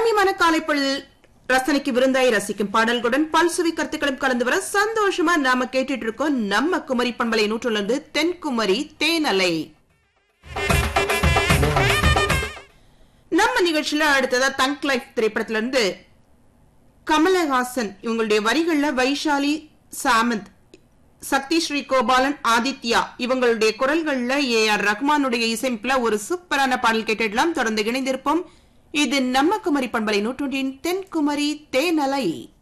ரம்யமான காலை பொழுதில் ரசனைக்கு விருந்தாய் ரசிக்கும் பாடல்களுடன் பல்சுவை கருத்துக்களும் கலந்து வர சந்தோஷமா நாம கேட்டுட்டு இருக்கோம் நம்ம குமரி பண்பலை நூற்றிலிருந்து தென்குமரி தேனலை நம்ம நிகழ்ச்சியில அடுத்ததா தங்க் லைஃப் திரைப்படத்துல இருந்து கமலஹாசன் இவங்களுடைய வரிகள்ல வைஷாலி சாமந்த் சக்தி ஸ்ரீ கோபாலன் ஆதித்யா இவங்களுடைய குரல்கள்ல ஏ ஆர் ரஹ்மானுடைய இசையமைப்புல ஒரு சூப்பரான பாடல் கேட்டுடலாம் தொடர்ந்து இணைந்திருப்போம் இது நம்ம குமரி பண்பலை நூற்றொன்றின் தென்குமரி தேனலை